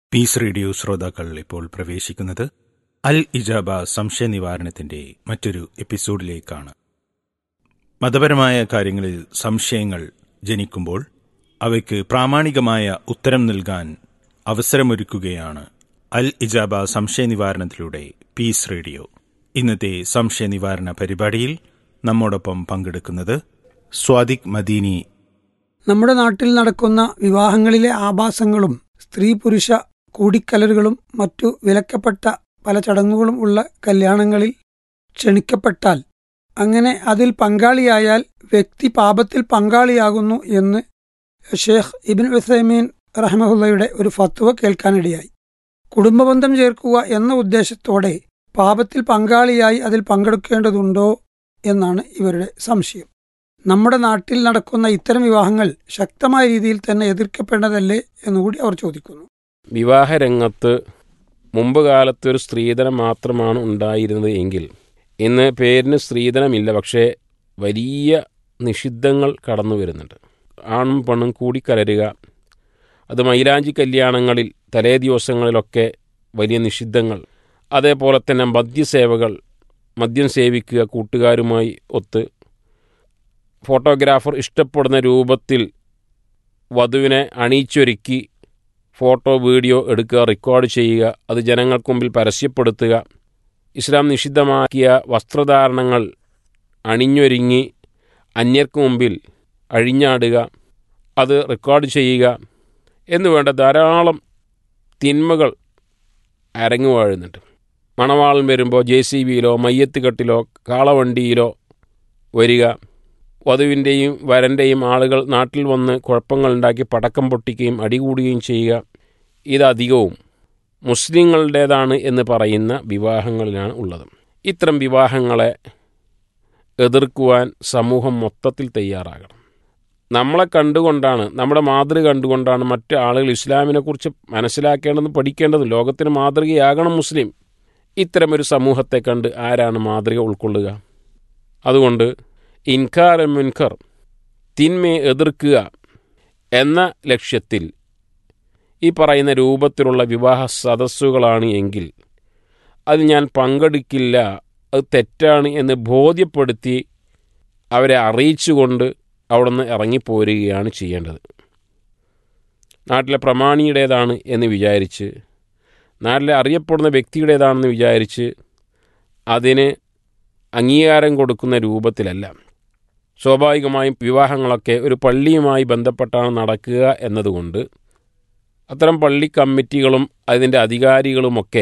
Piece radio ശ്രോതാക്കൾ ഇപ്പോൾ പ്രവേശിക്കുന്നത് അൽ ഇജാബ സംശയ നിവാരണത്തിന്റെ മറ്റൊരു എപ്പിസോഡിലേക്കാണ് മതപരമായ കാര്യങ്ങളിൽ സംശയങ്ങൾ ജനിക്കുമ്പോൾ അവയ്ക്ക് പ്രാമാണികമായ ഉത്തരം നൽകാൻ അവസരമൊരുക്കുകയാണ് അൽ ഇജാബ സംശയ നിവാരണത്തിലൂടെ പീസ് റേഡിയോ ഇന്നത്തെ സംശയ നിവാരണ പരിപാടിയിൽ നമ്മോടൊപ്പം പങ്കെടുക്കുന്നത് സ്വാദിഖ് മദീനി നമ്മുടെ നാട്ടിൽ നടക്കുന്ന വിവാഹങ്ങളിലെ ആഭാസങ്ങളും സ്ത്രീ പുരുഷ കൂടിക്കലരുകളും മറ്റു വിലക്കപ്പെട്ട പല ചടങ്ങുകളും ഉള്ള കല്യാണങ്ങളിൽ ക്ഷണിക്കപ്പെട്ടാൽ അങ്ങനെ അതിൽ പങ്കാളിയായാൽ വ്യക്തി പാപത്തിൽ പങ്കാളിയാകുന്നു എന്ന് ഷേഖ് ഇബിൻ ഉസൈമീൻ റഹ്മഹുല്ലയുടെ ഒരു ഫത്വ കേൾക്കാനിടയായി കുടുംബബന്ധം ചേർക്കുക എന്ന ഉദ്ദേശത്തോടെ പാപത്തിൽ പങ്കാളിയായി അതിൽ പങ്കെടുക്കേണ്ടതുണ്ടോ എന്നാണ് ഇവരുടെ സംശയം നമ്മുടെ നാട്ടിൽ നടക്കുന്ന ഇത്തരം വിവാഹങ്ങൾ ശക്തമായ രീതിയിൽ തന്നെ എതിർക്കപ്പെടേണ്ടതല്ലേ എന്നുകൂടി അവർ ചോദിക്കുന്നു വിവാഹരംഗത്ത് മുമ്പ് കാലത്ത് ഒരു സ്ത്രീധനം മാത്രമാണ് ഉണ്ടായിരുന്നത് എങ്കിൽ ഇന്ന് പേരിന് സ്ത്രീധനമില്ല പക്ഷേ വലിയ നിഷിദ്ധങ്ങൾ കടന്നു വരുന്നുണ്ട് ആണും പെണ്ണും കൂടിക്കലരുക അത് മൈലാഞ്ചി കല്യാണങ്ങളിൽ തലേ ദിവസങ്ങളിലൊക്കെ വലിയ നിഷിദ്ധങ്ങൾ അതേപോലെ തന്നെ മദ്യസേവകൾ മദ്യം സേവിക്കുക കൂട്ടുകാരുമായി ഒത്ത് ഫോട്ടോഗ്രാഫർ ഇഷ്ടപ്പെടുന്ന രൂപത്തിൽ വധുവിനെ അണിയിച്ചൊരുക്കി ഫോട്ടോ വീഡിയോ എടുക്കുക റെക്കോർഡ് ചെയ്യുക അത് ജനങ്ങൾക്ക് മുമ്പിൽ പരസ്യപ്പെടുത്തുക ഇസ്ലാം നിഷിദ്ധമാക്കിയ വസ്ത്രധാരണങ്ങൾ അണിഞ്ഞൊരുങ്ങി അന്യർക്ക് മുമ്പിൽ അഴിഞ്ഞാടുക അത് റെക്കോർഡ് ചെയ്യുക എന്ന് വേണ്ട ധാരാളം തിന്മകൾ അരങ്ങു വാഴുന്നുണ്ട് മണവാളൻ വരുമ്പോൾ ജെ സി ബിയിലോ മയ്യത്ത് കെട്ടിലോ കാളവണ്ടിയിലോ വരിക വധുവിൻ്റെയും വരൻ്റെയും ആളുകൾ നാട്ടിൽ വന്ന് കുഴപ്പങ്ങളുണ്ടാക്കി പടക്കം പൊട്ടിക്കുകയും അടികൂടുകയും ചെയ്യുക ഇതധികവും മുസ്ലിങ്ങളുടേതാണ് എന്ന് പറയുന്ന വിവാഹങ്ങളിലാണ് ഉള്ളത് ഇത്തരം വിവാഹങ്ങളെ എതിർക്കുവാൻ സമൂഹം മൊത്തത്തിൽ തയ്യാറാകണം നമ്മളെ കണ്ടുകൊണ്ടാണ് നമ്മുടെ മാതൃക കണ്ടുകൊണ്ടാണ് മറ്റ് ആളുകൾ ഇസ്ലാമിനെക്കുറിച്ച് മനസ്സിലാക്കേണ്ടതും പഠിക്കേണ്ടതും ലോകത്തിന് മാതൃകയാകണം മുസ്ലിം ഇത്തരമൊരു സമൂഹത്തെ കണ്ട് ആരാണ് മാതൃക ഉൾക്കൊള്ളുക അതുകൊണ്ട് ഇൻകാർ മുൻകർ തിന്മയെ എതിർക്കുക എന്ന ലക്ഷ്യത്തിൽ ഈ പറയുന്ന രൂപത്തിലുള്ള വിവാഹ സദസ്സുകളാണ് എങ്കിൽ അത് ഞാൻ പങ്കെടുക്കില്ല അത് തെറ്റാണ് എന്ന് ബോധ്യപ്പെടുത്തി അവരെ അറിയിച്ചുകൊണ്ട് അവിടെ നിന്ന് ഇറങ്ങിപ്പോരുകയാണ് ചെയ്യേണ്ടത് നാട്ടിലെ പ്രമാണിയുടേതാണ് എന്ന് വിചാരിച്ച് നാട്ടിലെ അറിയപ്പെടുന്ന വ്യക്തിയുടേതാണെന്ന് വിചാരിച്ച് അതിന് അംഗീകാരം കൊടുക്കുന്ന രൂപത്തിലല്ല സ്വാഭാവികമായും വിവാഹങ്ങളൊക്കെ ഒരു പള്ളിയുമായി ബന്ധപ്പെട്ടാണ് നടക്കുക എന്നതുകൊണ്ട് അത്തരം പള്ളി കമ്മിറ്റികളും അതിൻ്റെ അധികാരികളുമൊക്കെ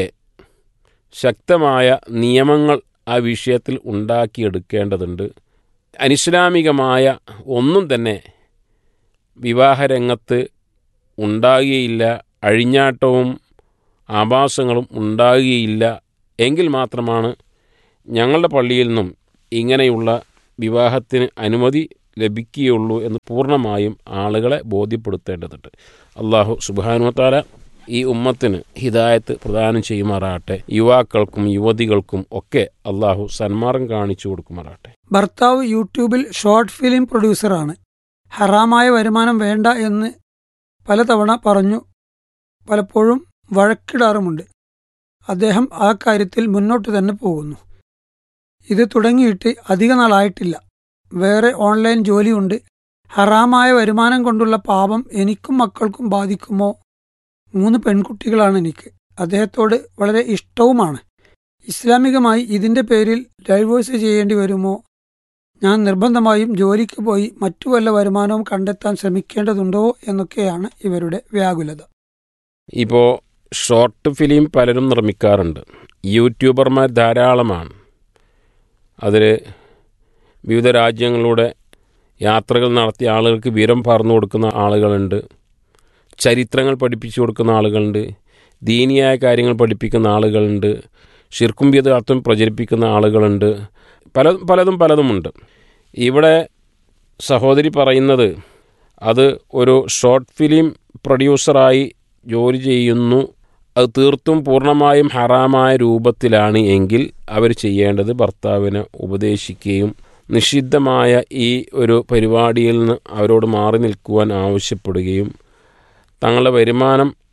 ശക്തമായ നിയമങ്ങൾ ആ വിഷയത്തിൽ ഉണ്ടാക്കിയെടുക്കേണ്ടതുണ്ട് അനിസ്ലാമികമായ ഒന്നും തന്നെ വിവാഹരംഗത്ത് ഉണ്ടാകുകയില്ല അഴിഞ്ഞാട്ടവും ആഭാസങ്ങളും ഉണ്ടാകുകയില്ല എങ്കിൽ മാത്രമാണ് ഞങ്ങളുടെ പള്ളിയിൽ നിന്നും ഇങ്ങനെയുള്ള വിവാഹത്തിന് അനുമതി ലഭിക്കുകയുള്ളൂ എന്ന് പൂർണ്ണമായും ആളുകളെ ബോധ്യപ്പെടുത്തേണ്ടതുണ്ട് അള്ളാഹു സുബാനുവത്താല ഈ ഉമ്മത്തിന് ഹിദായത്ത് പ്രദാനം ചെയ്യുമാറാട്ടെ യുവാക്കൾക്കും യുവതികൾക്കും ഒക്കെ അള്ളാഹു സന്മാർഗം കാണിച്ചു കൊടുക്കുമാറാട്ടെ ഭർത്താവ് യൂട്യൂബിൽ ഷോർട്ട് ഫിലിം പ്രൊഡ്യൂസറാണ് ഹറാമായ വരുമാനം വേണ്ട എന്ന് പലതവണ പറഞ്ഞു പലപ്പോഴും വഴക്കിടാറുമുണ്ട് അദ്ദേഹം ആ കാര്യത്തിൽ മുന്നോട്ട് തന്നെ പോകുന്നു ഇത് തുടങ്ങിയിട്ട് അധിക നാളായിട്ടില്ല വേറെ ഓൺലൈൻ ജോലിയുണ്ട് ഹറാമായ വരുമാനം കൊണ്ടുള്ള പാപം എനിക്കും മക്കൾക്കും ബാധിക്കുമോ മൂന്ന് പെൺകുട്ടികളാണ് എനിക്ക് അദ്ദേഹത്തോട് വളരെ ഇഷ്ടവുമാണ് ഇസ്ലാമികമായി ഇതിന്റെ പേരിൽ ഡൈവോഴ്സ് ചെയ്യേണ്ടി വരുമോ ഞാൻ നിർബന്ധമായും ജോലിക്ക് പോയി മറ്റു വല്ല വരുമാനവും കണ്ടെത്താൻ ശ്രമിക്കേണ്ടതുണ്ടോ എന്നൊക്കെയാണ് ഇവരുടെ വ്യാകുലത ഇപ്പോൾ ഷോർട്ട് ഫിലിം പലരും നിർമ്മിക്കാറുണ്ട് യൂട്യൂബർമാർ ധാരാളമാണ് അതിൽ വിവിധ രാജ്യങ്ങളിലൂടെ യാത്രകൾ നടത്തിയ ആളുകൾക്ക് വിവരം പറഞ്ഞു കൊടുക്കുന്ന ആളുകളുണ്ട് ചരിത്രങ്ങൾ പഠിപ്പിച്ചു കൊടുക്കുന്ന ആളുകളുണ്ട് ദീനിയായ കാര്യങ്ങൾ പഠിപ്പിക്കുന്ന ആളുകളുണ്ട് ഷിർക്കും ബിദാർത്ഥം പ്രചരിപ്പിക്കുന്ന ആളുകളുണ്ട് പല പലതും പലതുമുണ്ട് ഇവിടെ സഹോദരി പറയുന്നത് അത് ഒരു ഷോർട്ട് ഫിലിം പ്രൊഡ്യൂസറായി ജോലി ചെയ്യുന്നു അത് തീർത്തും പൂർണ്ണമായും ഹറാമായ രൂപത്തിലാണ് എങ്കിൽ അവർ ചെയ്യേണ്ടത് ഭർത്താവിനെ ഉപദേശിക്കുകയും നിഷിദ്ധമായ ഈ ഒരു പരിപാടിയിൽ നിന്ന് അവരോട് മാറി നിൽക്കുവാൻ ആവശ്യപ്പെടുകയും തങ്ങളുടെ വരുമാനം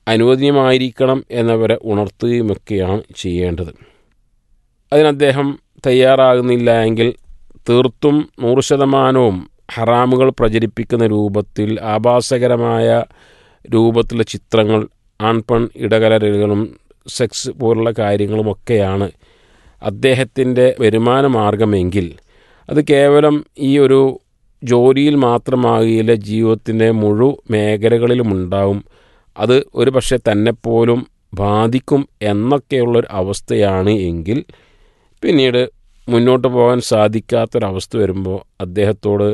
അനുവദനീയമായിരിക്കണം എന്നവരെ ഉണർത്തുകയുമൊക്കെയാണ് ചെയ്യേണ്ടത് അതിന് അദ്ദേഹം തയ്യാറാകുന്നില്ല എങ്കിൽ തീർത്തും നൂറ് ശതമാനവും ഹറാമുകൾ പ്രചരിപ്പിക്കുന്ന രൂപത്തിൽ ആഭാസകരമായ രൂപത്തിലുള്ള ചിത്രങ്ങൾ ആൺപൺ ഇടകലരലുകളും സെക്സ് പോലുള്ള കാര്യങ്ങളുമൊക്കെയാണ് അദ്ദേഹത്തിൻ്റെ വരുമാന മാർഗമെങ്കിൽ അത് കേവലം ഈ ഒരു ജോലിയിൽ മാത്രമാകില്ല ജീവിതത്തിൻ്റെ മുഴു മേഖലകളിലും ഉണ്ടാവും അത് ഒരു പക്ഷേ തന്നെപ്പോലും ബാധിക്കും എന്നൊക്കെയുള്ളൊരു അവസ്ഥയാണ് എങ്കിൽ പിന്നീട് മുന്നോട്ട് പോകാൻ സാധിക്കാത്തൊരവസ്ഥ വരുമ്പോൾ അദ്ദേഹത്തോട്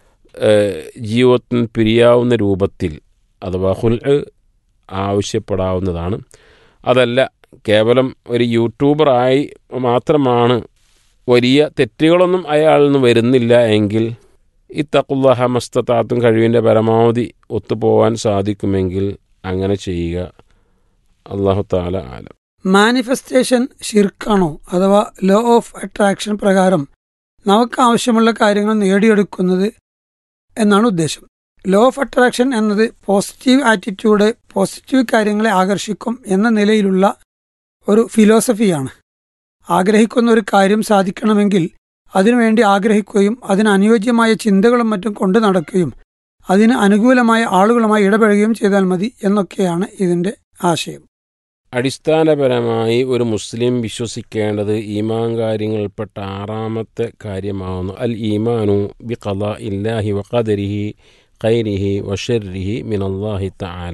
ജീവിതത്തിന് പിരിയാവുന്ന രൂപത്തിൽ അഥവാ ഹുൽ ആവശ്യപ്പെടാവുന്നതാണ് അതല്ല കേവലം ഒരു യൂട്യൂബറായി മാത്രമാണ് വലിയ തെറ്റുകളൊന്നും അയാളിൽ നിന്ന് വരുന്നില്ല എങ്കിൽ ഈ തക്കുല്ലാഹ മസ്തത്താത്തും കഴിവിൻ്റെ പരമാവധി ഒത്തുപോകാൻ സാധിക്കുമെങ്കിൽ അങ്ങനെ ചെയ്യുക അള്ളാഹു താല ആലം മാനിഫെസ്റ്റേഷൻ ഷിർക്കാണോ അഥവാ ലോ ഓഫ് അട്രാക്ഷൻ പ്രകാരം നമുക്ക് ആവശ്യമുള്ള കാര്യങ്ങൾ നേടിയെടുക്കുന്നത് എന്നാണ് ഉദ്ദേശം ലോ ഓഫ് അട്രാക്ഷൻ എന്നത് പോസിറ്റീവ് ആറ്റിറ്റ്യൂഡ് പോസിറ്റീവ് കാര്യങ്ങളെ ആകർഷിക്കും എന്ന നിലയിലുള്ള ഒരു ഫിലോസഫിയാണ് ആഗ്രഹിക്കുന്ന ഒരു കാര്യം സാധിക്കണമെങ്കിൽ അതിനുവേണ്ടി ആഗ്രഹിക്കുകയും അതിന് അനുയോജ്യമായ ചിന്തകളും മറ്റും കൊണ്ടു നടക്കുകയും അതിന് അനുകൂലമായ ആളുകളുമായി ഇടപെടുകയും ചെയ്താൽ മതി എന്നൊക്കെയാണ് ഇതിന്റെ ആശയം അടിസ്ഥാനപരമായി ഒരു മുസ്ലിം വിശ്വസിക്കേണ്ടത് ഈമാൻ കാര്യങ്ങളിൽപ്പെട്ട ആറാമത്തെ കാര്യമാകുന്നു അൽ ഈമാനു ബി ഖല ഇല്ലാഹി വഖദരിഹി ഖൈരിഹി വഷരിഹി മിനല്ലാഹി തആല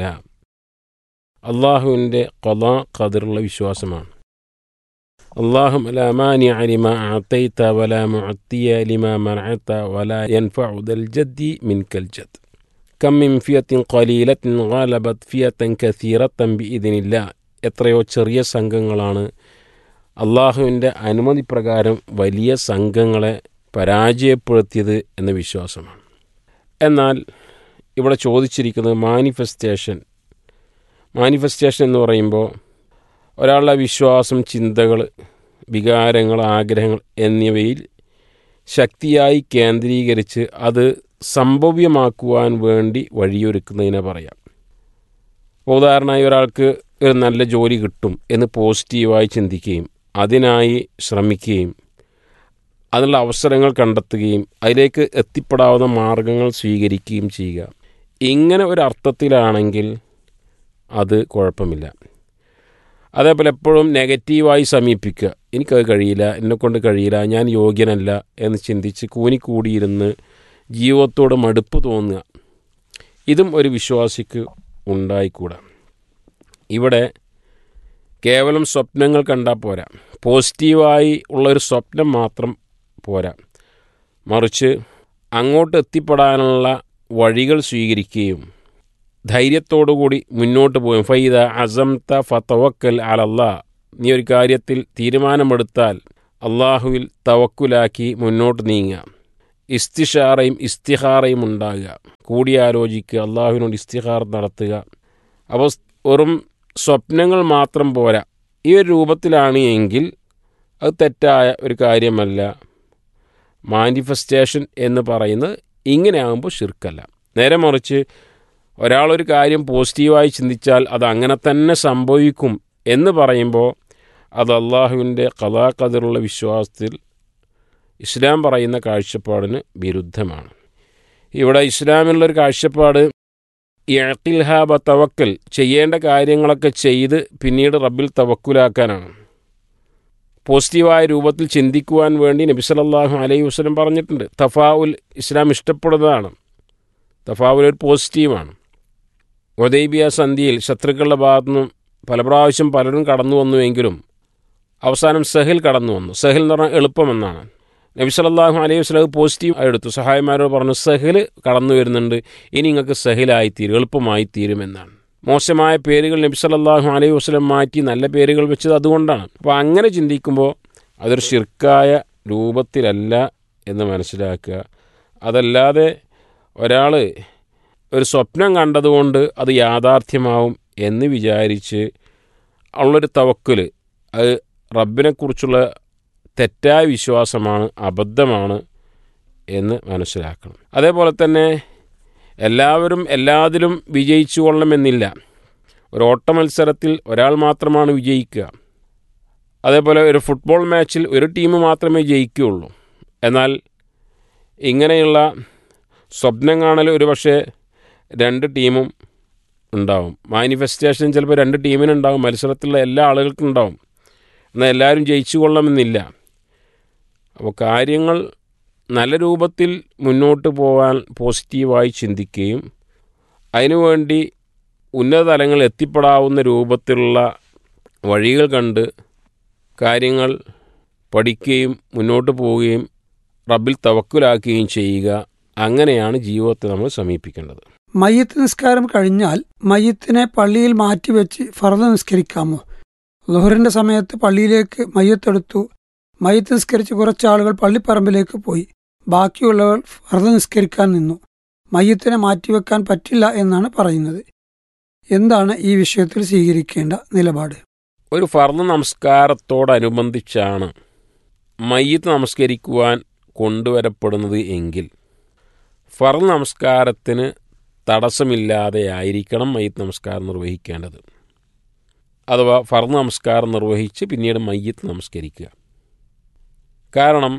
അള്ളാഹുവിൻ്റെ ഖല ഖദറുള്ള വിശ്വാസമാണ് അള്ളാഹു لا مانع لما أعطيت ولا معطي لما منعت ولا ينفع ذا الجد منك الجد كم من فئة قليلة غالبت فئة كثيرة بإذن الله എത്രയോ ചെറിയ സംഘങ്ങളാണ് അള്ളാഹുവിൻ്റെ അനുമതി പ്രകാരം വലിയ സംഘങ്ങളെ പരാജയപ്പെടുത്തിയത് എന്ന വിശ്വാസമാണ് എന്നാൽ ഇവിടെ ചോദിച്ചിരിക്കുന്നത് മാനിഫെസ്റ്റേഷൻ മാനിഫെസ്റ്റേഷൻ എന്ന് പറയുമ്പോൾ ഒരാളുടെ വിശ്വാസം ചിന്തകൾ വികാരങ്ങൾ ആഗ്രഹങ്ങൾ എന്നിവയിൽ ശക്തിയായി കേന്ദ്രീകരിച്ച് അത് സംഭവ്യമാക്കുവാൻ വേണ്ടി വഴിയൊരുക്കുന്നതിനെ പറയാം ഉദാഹരണമായി ഒരാൾക്ക് ഒരു നല്ല ജോലി കിട്ടും എന്ന് പോസിറ്റീവായി ചിന്തിക്കുകയും അതിനായി ശ്രമിക്കുകയും അതിനുള്ള അവസരങ്ങൾ കണ്ടെത്തുകയും അതിലേക്ക് എത്തിപ്പെടാവുന്ന മാർഗങ്ങൾ സ്വീകരിക്കുകയും ചെയ്യുക ഇങ്ങനെ ഒരു അർത്ഥത്തിലാണെങ്കിൽ അത് കുഴപ്പമില്ല അതേപോലെ എപ്പോഴും നെഗറ്റീവായി സമീപിക്കുക എനിക്കത് കഴിയില്ല എന്നെക്കൊണ്ട് കഴിയില്ല ഞാൻ യോഗ്യനല്ല എന്ന് ചിന്തിച്ച് കൂനിക്കൂടിയിരുന്ന് ജീവിതത്തോട് മടുപ്പ് തോന്നുക ഇതും ഒരു വിശ്വാസിക്ക് ഉണ്ടായിക്കൂടാ ഇവിടെ കേവലം സ്വപ്നങ്ങൾ കണ്ടാൽ പോരാ പോസിറ്റീവായി ഉള്ളൊരു സ്വപ്നം മാത്രം പോരാ മറിച്ച് അങ്ങോട്ട് എത്തിപ്പെടാനുള്ള വഴികൾ സ്വീകരിക്കുകയും ധൈര്യത്തോടുകൂടി മുന്നോട്ട് പോകും ഫൈദ അസംത ഫതവക്കൽ അലല്ലാ നീ ഒരു കാര്യത്തിൽ തീരുമാനമെടുത്താൽ അള്ളാഹുവിൽ തവക്കുലാക്കി മുന്നോട്ട് നീങ്ങുക ഇസ്തിഷാറയും ഇസ്തിഹാറയും ഉണ്ടാകുക കൂടിയാലോചിക്കുക അള്ളാഹുവിനോട് ഇസ്തിഹാർ നടത്തുക അപ്പോൾ വെറും സ്വപ്നങ്ങൾ മാത്രം പോരാ ഈ ഒരു രൂപത്തിലാണ് എങ്കിൽ അത് തെറ്റായ ഒരു കാര്യമല്ല മാനിഫെസ്റ്റേഷൻ എന്ന് പറയുന്നത് ഇങ്ങനെ ആകുമ്പോൾ ഷിർക്കല്ല നേരെ മറിച്ച് ഒരാളൊരു കാര്യം പോസിറ്റീവായി ചിന്തിച്ചാൽ അത് അങ്ങനെ തന്നെ സംഭവിക്കും എന്ന് പറയുമ്പോൾ അത് അള്ളാഹുവിൻ്റെ കഥാകഥറുള്ള വിശ്വാസത്തിൽ ഇസ്ലാം പറയുന്ന കാഴ്ചപ്പാടിന് വിരുദ്ധമാണ് ഇവിടെ ഇസ്ലാമിലുള്ളൊരു കാഴ്ചപ്പാട് ഇഴക്കിൽഹാബ തവക്കൽ ചെയ്യേണ്ട കാര്യങ്ങളൊക്കെ ചെയ്ത് പിന്നീട് റബ്ബിൽ തവക്കുലാക്കാനാണ് പോസിറ്റീവായ രൂപത്തിൽ ചിന്തിക്കുവാൻ വേണ്ടി നബി സല്ലല്ലാഹു അലൈഹി വസല്ലം പറഞ്ഞിട്ടുണ്ട് തഫാവുൽ ഇസ്ലാം ഇഷ്ടപ്പെടുന്നതാണ് തഫാവുൽ ഒരു പോസിറ്റീവാണ് ഒദൈബിയ സന്ധിയിൽ ശത്രുക്കളുടെ ഭാഗത്തുനിന്നും പല പ്രാവശ്യം പലരും കടന്നു വന്നുവെങ്കിലും അവസാനം സഹിൽ കടന്നു വന്നു സഹിൽ എന്ന് പറഞ്ഞാൽ എളുപ്പമെന്നാണ് നബി സല്ലല്ലാഹു അലൈഹി വസല്ലം പോസിറ്റീവ് എടുത്തു സഹായിമാരോട് പറഞ്ഞു സഹിൽ കടന്നു വരുന്നുണ്ട് ഇനി നിങ്ങൾക്ക് സഹിലായിത്തീരും എളുപ്പമായി തീരുമെന്നാണ് മോശമായ പേരുകൾ നബി സല്ലല്ലാഹു അലൈഹി വസല്ലം മാറ്റി നല്ല പേരുകൾ വെച്ചത് അതുകൊണ്ടാണ് അപ്പോൾ അങ്ങനെ ചിന്തിക്കുമ്പോൾ അതൊരു ഷിർക്കായ രൂപത്തിലല്ല എന്ന് മനസ്സിലാക്കുക അതല്ലാതെ ഒരാൾ ഒരു സ്വപ്നം കണ്ടതുകൊണ്ട് അത് യാഥാർത്ഥ്യമാവും എന്ന് വിചാരിച്ച് ഉള്ളൊരു തവക്കൽ അത് റബ്ബിനെക്കുറിച്ചുള്ള തെറ്റായ വിശ്വാസമാണ് അബദ്ധമാണ് എന്ന് മനസ്സിലാക്കണം അതേപോലെ തന്നെ എല്ലാവരും എല്ലാത്തിലും വിജയിച്ചു കൊള്ളണമെന്നില്ല ഒരു ഓട്ട മത്സരത്തിൽ ഒരാൾ മാത്രമാണ് വിജയിക്കുക അതേപോലെ ഒരു ഫുട്ബോൾ മാച്ചിൽ ഒരു ടീം മാത്രമേ ജയിക്കുകയുള്ളൂ എന്നാൽ ഇങ്ങനെയുള്ള സ്വപ്നം കാണൽ ഒരു പക്ഷേ രണ്ട് ടീമും ഉണ്ടാവും മാനിഫെസ്റ്റേഷൻ ചിലപ്പോൾ രണ്ട് ടീമിനുണ്ടാവും മത്സരത്തിലുള്ള എല്ലാ ആളുകൾക്കും ഉണ്ടാവും എന്നാൽ എല്ലാവരും ജയിച്ചു കൊള്ളണമെന്നില്ല അപ്പോൾ കാര്യങ്ങൾ നല്ല രൂപത്തിൽ മുന്നോട്ട് പോകാൻ പോസിറ്റീവായി ചിന്തിക്കുകയും അതിനുവേണ്ടി ഉന്നത തലങ്ങളിൽ എത്തിപ്പെടാവുന്ന രൂപത്തിലുള്ള വഴികൾ കണ്ട് കാര്യങ്ങൾ പഠിക്കുകയും മുന്നോട്ട് പോവുകയും റബ്ബിൽ തവക്കുലാക്കുകയും ചെയ്യുക അങ്ങനെയാണ് ജീവിതത്തെ നമ്മൾ സമീപിക്കേണ്ടത് മയ്യത്ത് നിസ്കാരം കഴിഞ്ഞാൽ മയ്യത്തിനെ പള്ളിയിൽ മാറ്റിവെച്ച് ഫർദ് നിസ്കരിക്കാമോ ലുഹറിന്റെ സമയത്ത് പള്ളിയിലേക്ക് മയ്യത്തെടുത്തു മയ്യത്ത് നിസ്കരിച്ച് കുറച്ചാളുകൾ പള്ളിപ്പറമ്പിലേക്ക് പോയി ബാക്കിയുള്ളവർ ഫർദ് നിസ്കരിക്കാൻ നിന്നു മയ്യത്തിനെ മാറ്റിവെക്കാൻ പറ്റില്ല എന്നാണ് പറയുന്നത് എന്താണ് ഈ വിഷയത്തിൽ സ്വീകരിക്കേണ്ട നിലപാട് ഒരു ഫർദ് നമസ്കാരത്തോടനുബന്ധിച്ചാണ് മയ്യത്ത് നമസ്കരിക്കുവാൻ കൊണ്ടുവരപ്പെടുന്നത് എങ്കിൽ ഫർദ് നമസ്കാരത്തിന് തടസ്സമില്ലാതെ ആയിരിക്കണം മയ്യത്ത് നമസ്കാരം നിർവഹിക്കേണ്ടത് അഥവാ ഫർദ് നമസ്കാരം നിർവഹിച്ച് പിന്നീട് മയ്യത്ത് നമസ്കരിക്കുക കാരണം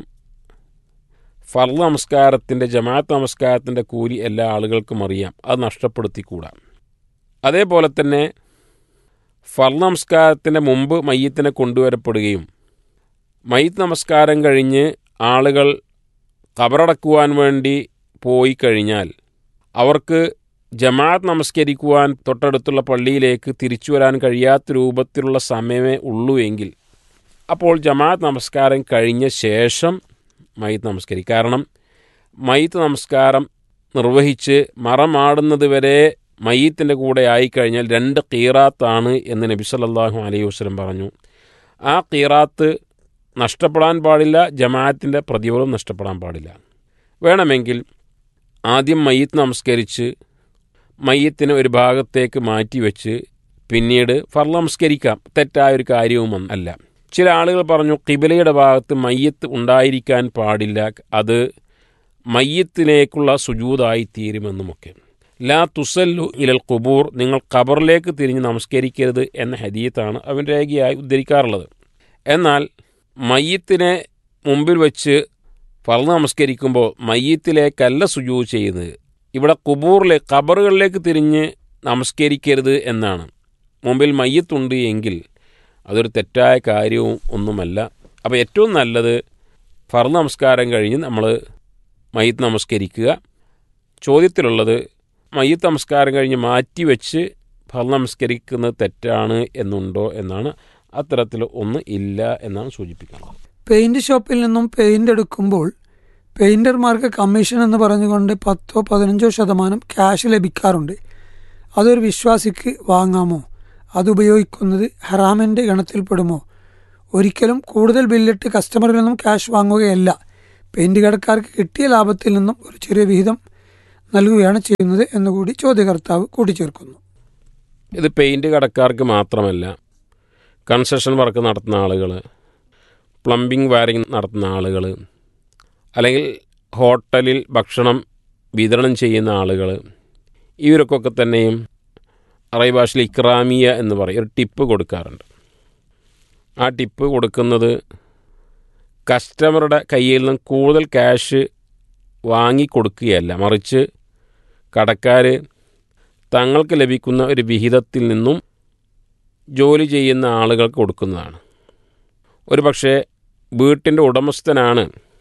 ഫർദ് നമസ്കാരത്തിൻ്റെ ജമാഅത്ത് നമസ്കാരത്തിൻ്റെ കൂലി എല്ലാ ആളുകൾക്കും അറിയാം അത് നഷ്ടപ്പെടുത്തിക്കൂടാ അതേപോലെ തന്നെ ഫർദ് നമസ്കാരത്തിൻ്റെ മുമ്പ് മയ്യത്തിനെ കൊണ്ടുവരപ്പെടുകയും മയ്യത്ത് നമസ്കാരം കഴിഞ്ഞ് ആളുകൾ കബറടക്കുവാൻ വേണ്ടി പോയി കഴിഞ്ഞാൽ അവർക്ക് ജമാഅത്ത് നമസ്കരിക്കുവാൻ തൊട്ടടുത്തുള്ള പള്ളിയിലേക്ക് തിരിച്ചു വരാൻ കഴിയാത്ത രൂപത്തിലുള്ള സമയമേ ഉള്ളൂ എങ്കിൽ അപ്പോൾ ജമാഅത്ത് നമസ്കാരം കഴിഞ്ഞ ശേഷം മയ്യത്ത് നമസ്കരിക്കും കാരണം മയ്യത്ത് നമസ്കാരം നിർവഹിച്ച് മറമാടുന്നത് വരെ മയ്യത്തിൻ്റെ കൂടെ ആയിക്കഴിഞ്ഞാൽ രണ്ട് കീറാത്താണ് എന്ന് നബി സല്ലല്ലാഹു അലൈഹി വസല്ലം പറഞ്ഞു ആ കീറാത്ത് നഷ്ടപ്പെടാൻ പാടില്ല ജമാഅത്തിൻ്റെ പ്രതിഫലം നഷ്ടപ്പെടാൻ പാടില്ല വേണമെങ്കിൽ ആദ്യം മയ്യത്ത് നമസ്കരിച്ച് മയ്യത്തിനെ ഒരു ഭാഗത്തേക്ക് മാറ്റിവെച്ച് പിന്നീട് ഫർ നമസ്കരിക്കാം തെറ്റായ ഒരു കാര്യവും അല്ല ചില ആളുകൾ പറഞ്ഞു കിബിലയുടെ ഭാഗത്ത് മയ്യത്ത് ഉണ്ടായിരിക്കാൻ പാടില്ല അത് മയ്യത്തിലേക്കുള്ള സുജൂതായി തീരുമെന്നുമൊക്കെ ലാ തുസല്ലു ഇലൽ കുബൂർ നിങ്ങൾ ഖബറിലേക്ക് തിരിഞ്ഞ് നമസ്കരിക്കരുത് എന്ന ഹദീത്താണ് അവൻ രേഖയായി ഉദ്ധരിക്കാറുള്ളത് എന്നാൽ മയ്യത്തിനെ മുമ്പിൽ വെച്ച് ഫർദ് നമസ്കരിക്കുമ്പോൾ മയ്യത്തിലേക്കല്ല സുജൂ ചെയ്യുന്നത് ഇവിടെ കുബൂറിലെ ഖബറുകളിലേക്ക് തിരിഞ്ഞ് നമസ്കരിക്കരുത് എന്നാണ് മുമ്പിൽ മയ്യത്തുണ്ട് എങ്കിൽ അതൊരു തെറ്റായ കാര്യവും ഒന്നുമല്ല അപ്പോൾ ഏറ്റവും നല്ലത് ഫർദ് നമസ്കാരം കഴിഞ്ഞ് നമ്മൾ മയ്യത്ത് നമസ്കരിക്കുക ചോദ്യത്തിലുള്ളത് മയ്യത്ത് നമസ്കാരം കഴിഞ്ഞ് മാറ്റിവെച്ച് ഫർദ് നമസ്കരിക്കുന്നത് തെറ്റാണ് എന്നുണ്ടോ എന്നാണ് അത്തരത്തിൽ ഒന്ന് ഇല്ല എന്നാണ് സൂചിപ്പിക്കുന്നത് പെയിന്റ് ഷോപ്പിൽ നിന്നും പെയിന്റ് എടുക്കുമ്പോൾ പെയിന്റർമാർക്ക് കമ്മീഷൻ എന്ന് പറഞ്ഞുകൊണ്ട് പത്തോ പതിനഞ്ചോ ശതമാനം ക്യാഷ് ലഭിക്കാറുണ്ട് അതൊരു വിശ്വാസിക്ക് വാങ്ങാമോ അത് ഉപയോഗിക്കുന്നത് ഹറാമിന്റെ ഗണത്തിൽപ്പെടുമോ ഒരിക്കലും കൂടുതൽ ബില്ലിട്ട് കസ്റ്റമറിൽ നിന്നും ക്യാഷ് വാങ്ങുകയല്ല പെയിന്റ് കടക്കാർക്ക് കിട്ടിയ ലാഭത്തിൽ നിന്നും ഒരു ചെറിയ വിഹിതം നൽകുകയാണ് ചെയ്യുന്നത് എന്നുകൂടി ചോദ്യകർത്താവ് കൂട്ടിച്ചേർക്കുന്നു ഇത് പെയിൻറ് കടക്കാർക്ക് മാത്രമല്ല കൺസ്ട്രക്ഷൻ വർക്ക് നടത്തുന്ന ആളുകൾ പ്ലംബിംഗ് വയറിംഗ് നടത്തുന്ന ആളുകൾ അല്ലെങ്കിൽ ഹോട്ടലിൽ ഭക്ഷണം വിതരണം ചെയ്യുന്ന ആളുകൾ ഇവർക്കൊക്കെ തന്നെയും അറബി ഭാഷയിൽ ഇക്രാമിയ എന്ന് പറയും ഒരു ടിപ്പ് കൊടുക്കാറുണ്ട് ആ ടിപ്പ് കൊടുക്കുന്നത് കസ്റ്റമറുടെ കയ്യിൽ നിന്ന് കൂടുതൽ ക്യാഷ് വാങ്ങിക്കൊടുക്കുകയല്ല മറിച്ച് കടക്കാർ തങ്ങൾക്ക് ലഭിക്കുന്ന ഒരു വിഹിതത്തിൽ നിന്നും ജോലി ചെയ്യുന്ന ആളുകൾക്ക് കൊടുക്കുന്നതാണ് ഒരു പക്ഷേ വീട്ടിൻ്റെ ഉടമസ്ഥനാണ്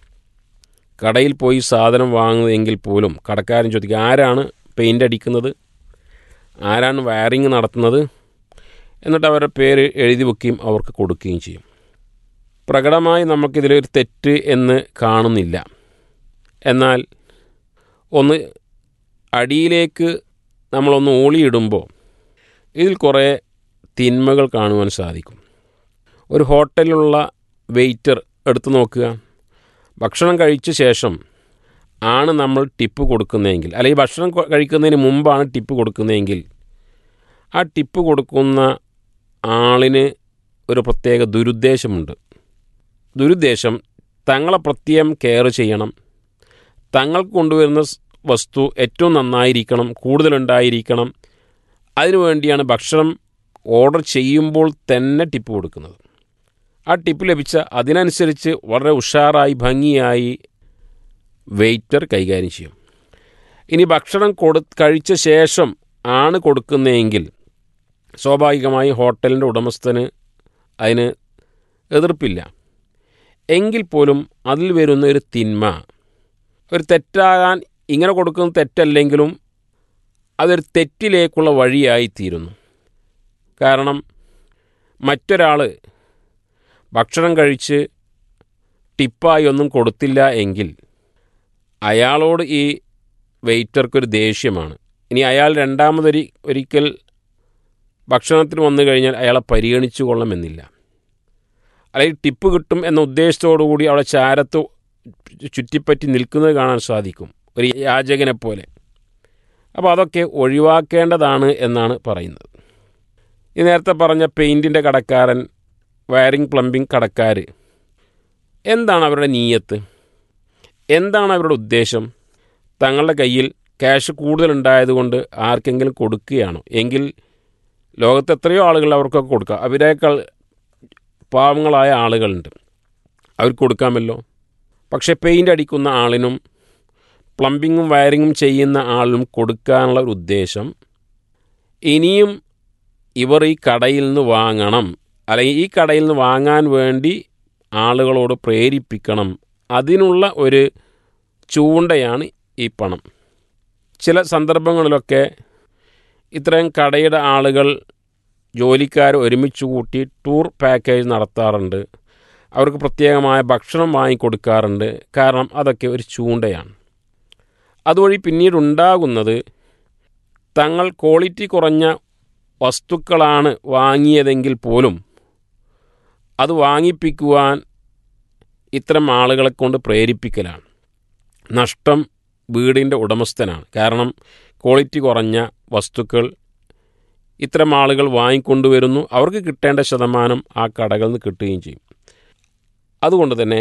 കടയിൽ പോയി സാധനം വാങ്ങുന്നതെങ്കിൽ പോലും കടക്കാരൻ ചോദിക്കുക ആരാണ് പെയിൻ്റ് അടിക്കുന്നത് ആരാണ് വയറിങ് നടത്തുന്നത് എന്നിട്ട് അവരുടെ പേര് എഴുതി വെക്കുകയും അവർക്ക് കൊടുക്കുകയും ചെയ്യും പ്രകടമായി നമുക്കിതിലൊരു തെറ്റ് എന്ന് കാണുന്നില്ല എന്നാൽ ഒന്ന് അടിയിലേക്ക് നമ്മളൊന്ന് ഓളിയിടുമ്പോൾ ഇതിൽ കുറേ തിന്മകൾ കാണുവാൻ സാധിക്കും ഒരു ഹോട്ടലിലുള്ള വെയിറ്റർ എടുത്തു നോക്കുക ഭക്ഷണം കഴിച്ച ശേഷം ആണ് നമ്മൾ ടിപ്പ് കൊടുക്കുന്നതെങ്കിൽ അല്ലെങ്കിൽ ഭക്ഷണം കൊ- കഴിക്കുന്നതിന് മുമ്പാണ് ടിപ്പ് കൊടുക്കുന്നതെങ്കിൽ ആ ടിപ്പ് കൊടുക്കുന്ന ആളിന് ഒരു പ്രത്യേക ദുരുദ്ദേശമുണ്ട് ദുരുദ്ദേശം തങ്ങളെ പ്രത്യേകം കെയർ ചെയ്യണം തങ്ങൾക്ക് കൊണ്ടുവരുന്ന സ് വസ്തു ഏറ്റവും നന്നായിരിക്കണം കൂടുതലുണ്ടായിരിക്കണം അതിനുവേണ്ടിയാണ് ഭക്ഷണം ഓർഡർ ചെയ്യുമ്പോൾ തന്നെ ടിപ്പ് കൊടുക്കുന്നത് ആ ടിപ്പ് ലഭിച്ച അതിനനുസരിച്ച് വളരെ ഉഷാറായി ഭംഗിയായി വെയിറ്റർ കൈകാര്യം ചെയ്യും ഇനി ഭക്ഷണം കൊടു കഴിച്ച ശേഷം ആണ് കൊടുക്കുന്നതെങ്കിൽ സ്വാഭാവികമായി ഹോട്ടലിൻ്റെ ഉടമസ്ഥന് അതിന് എതിർപ്പില്ല എങ്കിൽ പോലും അതിൽ വരുന്ന ഒരു തിന്മ ഒരു തെറ്റാകാൻ ഇങ്ങനെ കൊടുക്കുന്ന തെറ്റല്ലെങ്കിലും അതൊരു തെറ്റിലേക്കുള്ള വഴിയായിത്തീരുന്നു കാരണം മറ്റൊരാൾ ഭക്ഷണം കഴിച്ച് ടിപ്പായി ഒന്നും കൊടുത്തില്ല എങ്കിൽ അയാളോട് ഈ വെയിറ്റർക്കൊരു ദേഷ്യമാണ് ഇനി അയാൾ രണ്ടാമതൊരി ഒരിക്കൽ ഭക്ഷണത്തിന് വന്നു കഴിഞ്ഞാൽ അയാളെ പരിഗണിച്ചു കൊള്ളണമെന്നില്ല അല്ലെങ്കിൽ ടിപ്പ് കിട്ടും എന്ന ഉദ്ദേശത്തോടു കൂടി അവിടെ ചാരത്ത് ചുറ്റിപ്പറ്റി നിൽക്കുന്നത് കാണാൻ സാധിക്കും ഒരു യാചകനെ പോലെ അപ്പോൾ അതൊക്കെ ഒഴിവാക്കേണ്ടതാണ് എന്നാണ് പറയുന്നത് ഈ നേരത്തെ പറഞ്ഞ പെയിൻറ്റിൻ്റെ കടക്കാരൻ വയറിംഗ് പ്ലംബിംഗ് കടക്കാർ എന്താണ് അവരുടെ നീയത്ത് എന്താണ് അവരുടെ ഉദ്ദേശം തങ്ങളുടെ കയ്യിൽ ക്യാഷ് കൂടുതലുണ്ടായതുകൊണ്ട് ആർക്കെങ്കിലും കൊടുക്കുകയാണോ എങ്കിൽ ലോകത്ത് എത്രയോ ആളുകൾ അവർക്കൊക്കെ കൊടുക്കാം അവരേക്കാൾ പാവങ്ങളായ ആളുകളുണ്ട് അവർക്ക് കൊടുക്കാമല്ലോ പക്ഷേ പെയിൻ്റ് അടിക്കുന്ന ആളിനും പ്ലംബിങ്ങും വയറിങ്ങും ചെയ്യുന്ന ആളിനും കൊടുക്കാനുള്ള ഒരു ഉദ്ദേശം ഇനിയും ഇവർ ഈ കടയിൽ നിന്ന് വാങ്ങണം അല്ലെങ്കിൽ ഈ കടയിൽ നിന്ന് വാങ്ങാൻ വേണ്ടി ആളുകളോട് പ്രേരിപ്പിക്കണം അതിനുള്ള ഒരു ചൂണ്ടയാണ് ഈ പണം ചില സന്ദർഭങ്ങളിലൊക്കെ ഇത്രയും കടയുടെ ആളുകൾ ജോലിക്കാർ ഒരുമിച്ച് കൂട്ടി ടൂർ പാക്കേജ് നടത്താറുണ്ട് അവർക്ക് പ്രത്യേകമായ ഭക്ഷണം വാങ്ങിക്കൊടുക്കാറുണ്ട് കാരണം അതൊക്കെ ഒരു ചൂണ്ടയാണ് അതുവഴി പിന്നീട് ഉണ്ടാകുന്നത് തങ്ങൾ ക്വാളിറ്റി കുറഞ്ഞ വസ്തുക്കളാണ് വാങ്ങിയതെങ്കിൽ പോലും അത് വാങ്ങിപ്പിക്കുവാൻ ഇത്തരം ആളുകളെ കൊണ്ട് പ്രേരിപ്പിക്കലാണ് നഷ്ടം വീടിൻ്റെ ഉടമസ്ഥനാണ് കാരണം ക്വാളിറ്റി കുറഞ്ഞ വസ്തുക്കൾ ഇത്തരം ആളുകൾ വാങ്ങിക്കൊണ്ടുവരുന്നു അവർക്ക് കിട്ടേണ്ട ശതമാനം ആ കടകളിൽ നിന്ന് കിട്ടുകയും ചെയ്യും അതുകൊണ്ട് തന്നെ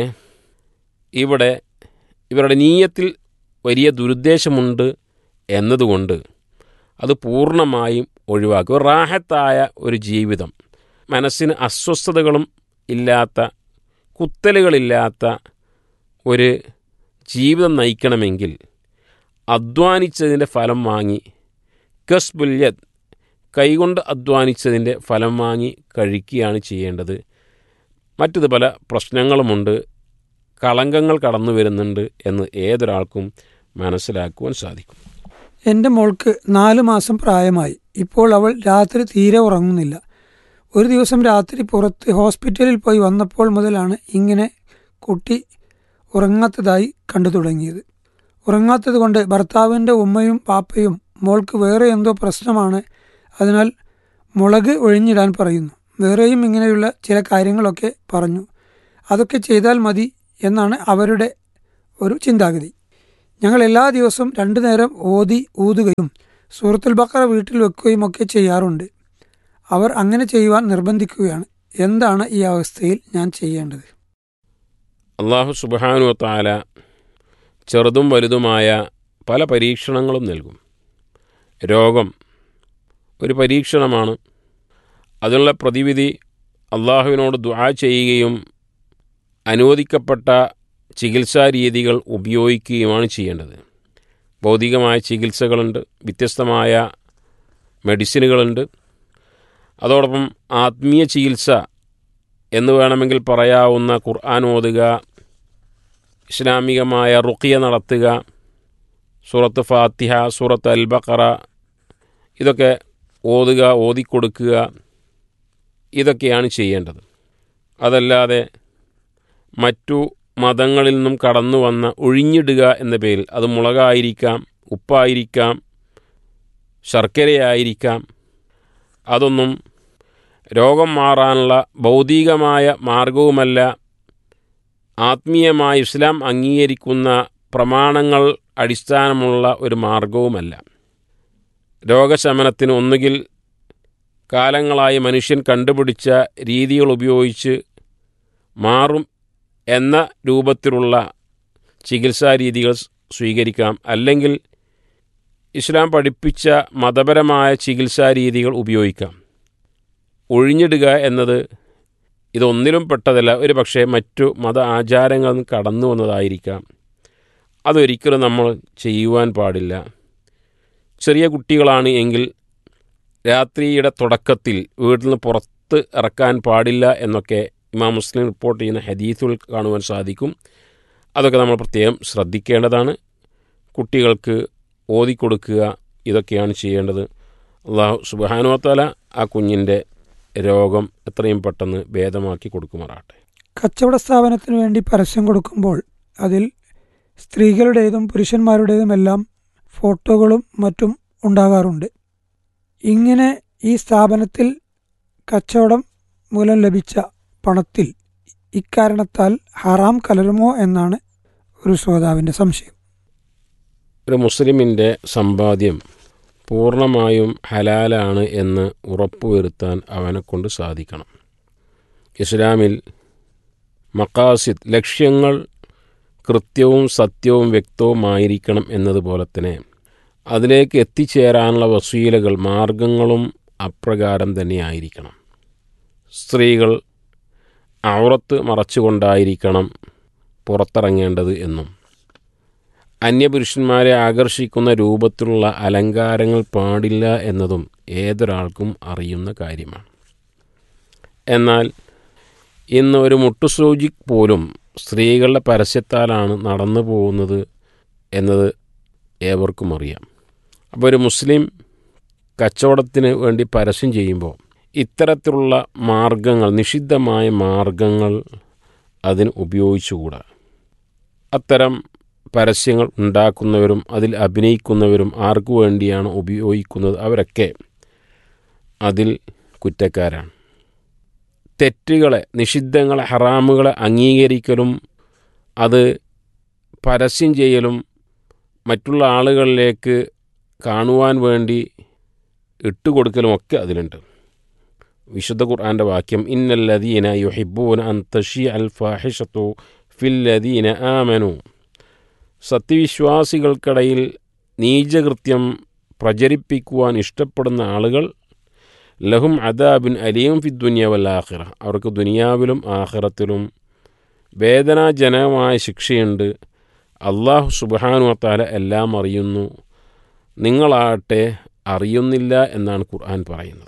ഇവിടെ ഇവരുടെ നീയത്തിൽ വലിയ ദുരുദ്ദേശമുണ്ട് എന്നതുകൊണ്ട് അത് പൂർണ്ണമായും ഒഴിവാക്കുക റാഹത്തായ ഒരു ജീവിതം മനസ്സിന് അസ്വസ്ഥതകളും ഇല്ലാത്ത കുത്തലുകളില്ലാത്ത ഒരു ജീവിതം നയിക്കണമെങ്കിൽ അധ്വാനിച്ചതിൻ്റെ ഫലം വാങ്ങി കസ്ബുല്യത് കൈകൊണ്ട് അധ്വാനിച്ചതിൻ്റെ ഫലം വാങ്ങി കഴിക്കുകയാണ് ചെയ്യേണ്ടത് മറ്റത് പല പ്രശ്നങ്ങളുമുണ്ട് കളങ്കങ്ങൾ കടന്നു വരുന്നുണ്ട് എന്ന് ഏതൊരാൾക്കും മനസ്സിലാക്കുവാൻ സാധിക്കും എൻ്റെ മോൾക്ക് നാല് മാസം പ്രായമായി ഇപ്പോൾ അവൾ രാത്രി തീരെ ഉറങ്ങുന്നില്ല ഒരു ദിവസം രാത്രി പുറത്ത് ഹോസ്പിറ്റലിൽ പോയി വന്നപ്പോൾ മുതലാണ് ഇങ്ങനെ കുട്ടി ഉറങ്ങാത്തതായി കണ്ടു തുടങ്ങിയത് ഉറങ്ങാത്തത് കൊണ്ട് ഭർത്താവിൻ്റെ ഉമ്മയും പാപ്പയും മോൾക്ക് വേറെ എന്തോ പ്രശ്നമാണ് അതിനാൽ മുളക് ഒഴിഞ്ഞിടാൻ പറയുന്നു വേറെയും ഇങ്ങനെയുള്ള ചില കാര്യങ്ങളൊക്കെ പറഞ്ഞു അതൊക്കെ ചെയ്താൽ മതി എന്നാണ് അവരുടെ ഒരു ചിന്താഗതി ഞങ്ങൾ എല്ലാ ദിവസവും രണ്ടു നേരം ഓതി ഊതുകയും സൂറത്തുൽ ബക്കറ വീട്ടിൽ വെക്കുകയും ഒക്കെ ചെയ്യാറുണ്ട് അവർ അങ്ങനെ ചെയ്യുവാൻ നിർബന്ധിക്കുകയാണ് എന്താണ് ഈ അവസ്ഥയിൽ ഞാൻ ചെയ്യേണ്ടത് അള്ളാഹു സുബാനു താല ചെറുതും വലുതുമായ പല പരീക്ഷണങ്ങളും നൽകും രോഗം ഒരു പരീക്ഷണമാണ് അതിനുള്ള പ്രതിവിധി അള്ളാഹുവിനോട് ദുആ ചെയ്യുകയും അനുവദിക്കപ്പെട്ട ചികിത്സാ രീതികൾ ഉപയോഗിക്കുകയുമാണ് ചെയ്യേണ്ടത് ഭൗതികമായ ചികിത്സകളുണ്ട് വ്യത്യസ്തമായ മെഡിസിനുകളുണ്ട് അതോടൊപ്പം ആത്മീയ ചികിത്സ എന്ന് വേണമെങ്കിൽ പറയാവുന്ന ഖുർആൻ ഓതുക ഇസ്ലാമികമായ റുക്കിയ നടത്തുക സൂറത്ത് ഫാത്തിഹ സൂറത്ത് അൽ ബക്കറ ഇതൊക്കെ ഓതുക ഓതിക്കൊടുക്കുക ഇതൊക്കെയാണ് ചെയ്യേണ്ടത് അതല്ലാതെ മറ്റു മതങ്ങളിൽ നിന്നും കടന്നു വന്ന ഒഴിഞ്ഞിടുക എന്ന പേരിൽ അത് മുളകായിരിക്കാം ഉപ്പായിരിക്കാം ശർക്കരയായിരിക്കാം അതൊന്നും രോഗം മാറാനുള്ള ഭൗതികമായ മാർഗവുമല്ല ആത്മീയമായ ഇസ്ലാം അംഗീകരിക്കുന്ന പ്രമാണങ്ങൾ അടിസ്ഥാനമുള്ള ഒരു മാർഗവുമല്ല രോഗശമനത്തിന് ഒന്നുകിൽ കാലങ്ങളായി മനുഷ്യൻ കണ്ടുപിടിച്ച രീതികൾ ഉപയോഗിച്ച് മാറും എന്ന രൂപത്തിലുള്ള ചികിത്സാ രീതികൾ സ്വീകരിക്കാം അല്ലെങ്കിൽ ഇസ്ലാം പഠിപ്പിച്ച മതപരമായ ചികിത്സാ രീതികൾ ഉപയോഗിക്കാം ഒഴിഞ്ഞിടുക എന്നത് ഇതൊന്നിലും പെട്ടതല്ല ഒരു പക്ഷേ മറ്റു മത ആചാരങ്ങളിൽ നിന്ന് കടന്നു വന്നതായിരിക്കാം അതൊരിക്കലും നമ്മൾ ചെയ്യുവാൻ പാടില്ല ചെറിയ കുട്ടികളാണ് എങ്കിൽ രാത്രിയുടെ തുടക്കത്തിൽ വീട്ടിൽ നിന്ന് പുറത്ത് ഇറക്കാൻ പാടില്ല എന്നൊക്കെ ഇമാം മുസ്ലിം റിപ്പോർട്ട് ചെയ്യുന്ന ഹദീസുകൾ കാണുവാൻ സാധിക്കും അതൊക്കെ നമ്മൾ പ്രത്യേകം ശ്രദ്ധിക്കേണ്ടതാണ് കുട്ടികൾക്ക് ഓതിക്കൊടുക്കുക ഇതൊക്കെയാണ് ചെയ്യേണ്ടത് അള്ളാഹു സുബാനുവത്താല ആ കുഞ്ഞിൻ്റെ രോഗം എത്രയും പെട്ടെന്ന് ഭേദമാക്കി കൊടുക്കുമാറാട്ടെ കച്ചവട സ്ഥാപനത്തിന് വേണ്ടി പരസ്യം കൊടുക്കുമ്പോൾ അതിൽ സ്ത്രീകളുടേതും പുരുഷന്മാരുടേതുമെല്ലാം ഫോട്ടോകളും മറ്റും ഉണ്ടാകാറുണ്ട് ഇങ്ങനെ ഈ സ്ഥാപനത്തിൽ കച്ചവടം മൂലം ലഭിച്ച പണത്തിൽ ഇക്കാരണത്താൽ ഹറാം കലരുമോ എന്നാണ് ഒരു ശ്രോതാവിൻ്റെ സംശയം ഒരു മുസ്ലിമിൻ്റെ സമ്പാദ്യം പൂർണ്ണമായും ഹലാലാണ് എന്ന് ഉറപ്പുവരുത്താൻ അവനെ കൊണ്ട് സാധിക്കണം ഇസ്ലാമിൽ മക്കാസിദ് ലക്ഷ്യങ്ങൾ കൃത്യവും സത്യവും വ്യക്തവുമായിരിക്കണം എന്നതുപോലെ തന്നെ അതിലേക്ക് എത്തിച്ചേരാനുള്ള വസീലകൾ മാർഗങ്ങളും അപ്രകാരം തന്നെയായിരിക്കണം സ്ത്രീകൾ ഔറത്ത് മറച്ചുകൊണ്ടായിരിക്കണം പുറത്തിറങ്ങേണ്ടത് എന്നും അന്യപുരുഷന്മാരെ ആകർഷിക്കുന്ന രൂപത്തിലുള്ള അലങ്കാരങ്ങൾ പാടില്ല എന്നതും ഏതൊരാൾക്കും അറിയുന്ന കാര്യമാണ് എന്നാൽ ഇന്ന് ഒരു മുട്ടുസൂചി പോലും സ്ത്രീകളുടെ പരസ്യത്താലാണ് നടന്നു പോകുന്നത് എന്നത് ഏവർക്കും അറിയാം അപ്പോൾ ഒരു മുസ്ലിം കച്ചവടത്തിന് വേണ്ടി പരസ്യം ചെയ്യുമ്പോൾ ഇത്തരത്തിലുള്ള മാർഗങ്ങൾ നിഷിദ്ധമായ മാർഗങ്ങൾ അതിന് ഉപയോഗിച്ചുകൂടാ അത്തരം പരസ്യങ്ങൾ ഉണ്ടാക്കുന്നവരും അതിൽ അഭിനയിക്കുന്നവരും ആർക്കു വേണ്ടിയാണ് ഉപയോഗിക്കുന്നത് അവരൊക്കെ അതിൽ കുറ്റക്കാരാണ് തെറ്റുകളെ നിഷിദ്ധങ്ങളെ ഹറാമുകളെ അംഗീകരിക്കലും അത് പരസ്യം ചെയ്യലും മറ്റുള്ള ആളുകളിലേക്ക് കാണുവാൻ വേണ്ടി ഇട്ടുകൊടുക്കലും ഒക്കെ അതിലുണ്ട് വിശുദ്ധ ഖുർആൻ്റെ വാക്യം ഇന്നല്ലദീന യുഹിബൂന അൻ തഷി അൽ ഫാഹിഷത്തു ഫില്ലദീന ആമനു സത്യവിശ്വാസികൾക്കിടയിൽ നീചകൃത്യം പ്രചരിപ്പിക്കുവാൻ ഇഷ്ടപ്പെടുന്ന ആളുകൾ ലഹും അദാബിൻ അലിയും ഫി ദുനിയാവല്ലാഹിറ അവർക്ക് ദുനിയാവിലും ആഹിറത്തിലും വേദനാജനകമായ ശിക്ഷയുണ്ട് അള്ളാഹു സുബാനുവത്താല എല്ലാം അറിയുന്നു നിങ്ങളാകട്ടെ അറിയുന്നില്ല എന്നാണ് ഖുർആൻ പറയുന്നത്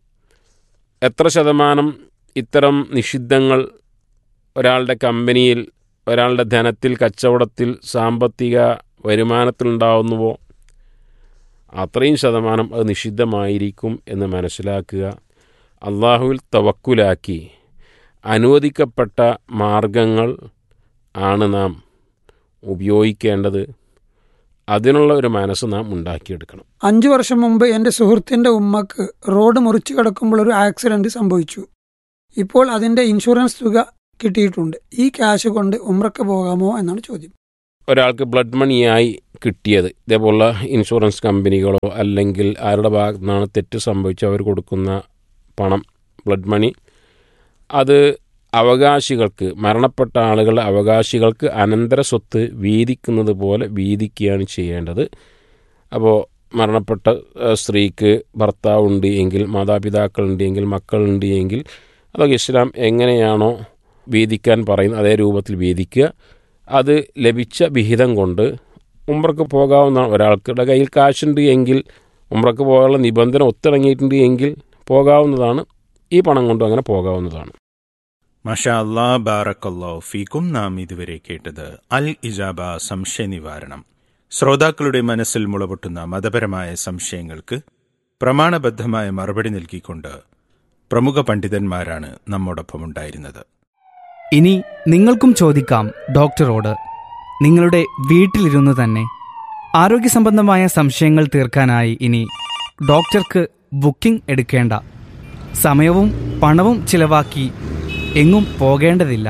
എത്ര ശതമാനം ഇത്തരം നിഷിദ്ധങ്ങൾ ഒരാളുടെ കമ്പനിയിൽ ഒരാളുടെ ധനത്തിൽ കച്ചവടത്തിൽ സാമ്പത്തിക വരുമാനത്തിലുണ്ടാവുന്നുവോ അത്രയും ശതമാനം അത് നിഷിദ്ധമായിരിക്കും എന്ന് മനസ്സിലാക്കുക അള്ളാഹുവിൽ തവക്കുലാക്കി അനുവദിക്കപ്പെട്ട മാർഗങ്ങൾ ആണ് നാം ഉപയോഗിക്കേണ്ടത് അതിനുള്ള ഒരു മനസ്സ് നാം ഉണ്ടാക്കിയെടുക്കണം അഞ്ചു വർഷം മുമ്പ് എൻ്റെ സുഹൃത്തിൻ്റെ ഉമ്മക്ക് റോഡ് മുറിച്ചു കിടക്കുമ്പോൾ ഒരു ആക്സിഡന്റ് സംഭവിച്ചു ഇപ്പോൾ അതിൻ്റെ ഇൻഷുറൻസ് തുക കിട്ടിയിട്ടുണ്ട് ഈ ക്യാഷ് കൊണ്ട് ഉമ്രക്ക് പോകാമോ എന്നാണ് ചോദ്യം ഒരാൾക്ക് ബ്ലഡ് മണിയായി കിട്ടിയത് ഇതേപോലുള്ള ഇൻഷുറൻസ് കമ്പനികളോ അല്ലെങ്കിൽ ആരുടെ ഭാഗത്തു നിന്നാണ് തെറ്റ് സംഭവിച്ച് അവർ കൊടുക്കുന്ന പണം ബ്ലഡ് മണി അത് അവകാശികൾക്ക് മരണപ്പെട്ട ആളുകളുടെ അവകാശികൾക്ക് അനന്തര സ്വത്ത് വീതിക്കുന്നത് പോലെ വീതിക്കുകയാണ് ചെയ്യേണ്ടത് അപ്പോൾ മരണപ്പെട്ട ഏഹ്, സ്ത്രീക്ക് ഭർത്താവുണ്ട് എങ്കിൽ മാതാപിതാക്കളുണ്ട് എങ്കിൽ മക്കളുണ്ട് എങ്കിൽ അതൊക്കെ ഇസ്ലാം എങ്ങനെയാണോ വീതിക്കാൻ പറയുന്നത് അതേ രൂപത്തിൽ വീതിക്കുക അത് ലഭിച്ച വിഹിതം കൊണ്ട് ഉമ്രക്ക് പോകാവുന്നതാണ് ഒരാൾക്കുടെ കയ്യിൽ കാശുണ്ട് എങ്കിൽ ഉമ്രക്ക് പോകാനുള്ള നിബന്ധന ഒത്തിണങ്ങിയിട്ടുണ്ട് എങ്കിൽ പോകാവുന്നതാണ് ഈ പണം കൊണ്ടും അങ്ങനെ പോകാവുന്നതാണ് മഷാ അല്ലാ ബാറക്കല്ലോ ഫീക്കും നാം ഇതുവരെ കേട്ടത് അൽ ഇജാബ സംശയ നിവാരണം ശ്രോതാക്കളുടെ മനസ്സിൽ മുളപൊട്ടുന്ന മതപരമായ സംശയങ്ങൾക്ക് പ്രമാണബദ്ധമായ മറുപടി നൽകിക്കൊണ്ട് പ്രമുഖ പണ്ഡിതന്മാരാണ് നമ്മോടൊപ്പം ഉണ്ടായിരുന്നത് ഇനി നിങ്ങൾക്കും ചോദിക്കാം ഡോക്ടറോട് നിങ്ങളുടെ വീട്ടിലിരുന്ന് തന്നെ ആരോഗ്യ സംബന്ധമായ സംശയങ്ങൾ തീർക്കാനായി ഇനി ഡോക്ടർക്ക് ബുക്കിംഗ് എടുക്കേണ്ട സമയവും പണവും ചിലവാക്കി എങ്ങും പോകേണ്ടതില്ല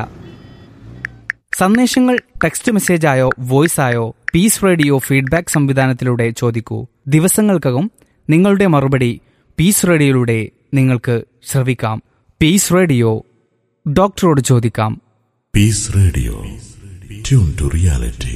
സന്ദേശങ്ങൾ ടെക്സ്റ്റ് മെസ്സേജായോ വോയിസായോ പീസ് റേഡിയോ ഫീഡ്ബാക്ക് സംവിധാനത്തിലൂടെ ചോദിക്കൂ ദിവസങ്ങൾക്കകം നിങ്ങളുടെ മറുപടി പീസ് റേഡിയോയിലൂടെ നിങ്ങൾക്ക് ശ്രവിക്കാം പീസ് റേഡിയോ ഡോക്ടറോട് ചോദിക്കാം Peace Radio. Tune to reality.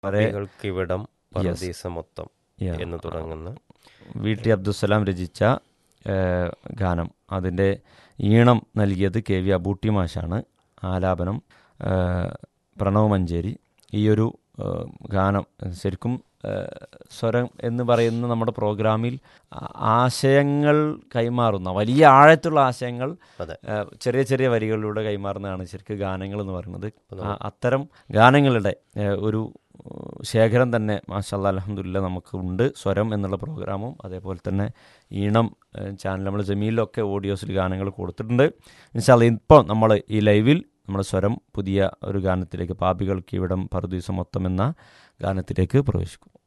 വരെ ഇവിടം പരദീസ മൊത്തം Yeah. എന്ന് തുടങ്ങുന്ന വി ടി അബ്ദുസലാം രചിച്ച ഏഹ്, ഗാനം അതിൻ്റെ ഈണം നൽകിയത് കെ വി അബൂട്ടി മാഷാണ് ആലാപനം ഏഹ്, പ്രണവ് മഞ്ചേരി ഈ ഒരു ഏഹ്, ഗാനം ശരിക്കും ഏഹ്, സ്വരം എന്ന് പറയുന്ന നമ്മുടെ പ്രോഗ്രാമിൽ ആ- ആശയങ്ങൾ കൈമാറുന്ന വലിയ ആഴത്തുള്ള ആശയങ്ങൾ അതെ. ഏഹ്, ചെറിയ ചെറിയ വരികളിലൂടെ കൈമാറുന്നതാണ് ശരിക്കും ഗാനങ്ങൾ എന്ന് പറയുന്നത് ആ- അത്തരം ഗാനങ്ങളുടെ ഏഹ്, ഒരു ഏഹ്, ശേഖരം തന്നെ മാഷാല്ല അലഹമുല്ല നമുക്ക് ഉണ്ട് സ്വരം എന്നുള്ള പ്രോഗ്രാമും അതേപോലെ തന്നെ ഈണം ഏഹ്, ചാനൽ നമ്മൾ ജമീലിലൊക്കെ ഓഡിയോസിൽ ഗാനങ്ങൾ കൊടുത്തിട്ടുണ്ട് ഇൻഷാല്ല ഇപ്പോൾ നമ്മൾ ഈ ലൈവിൽ നമ്മൾ സ്വരം പുതിയ ഒരു ഗാനത്തിലേക്ക് പാപികൾക്ക് ഇവിടം പറുദീസം മൊത്തം എന്ന ഗാനത്തിലേക്ക് പ്രവേശിക്കും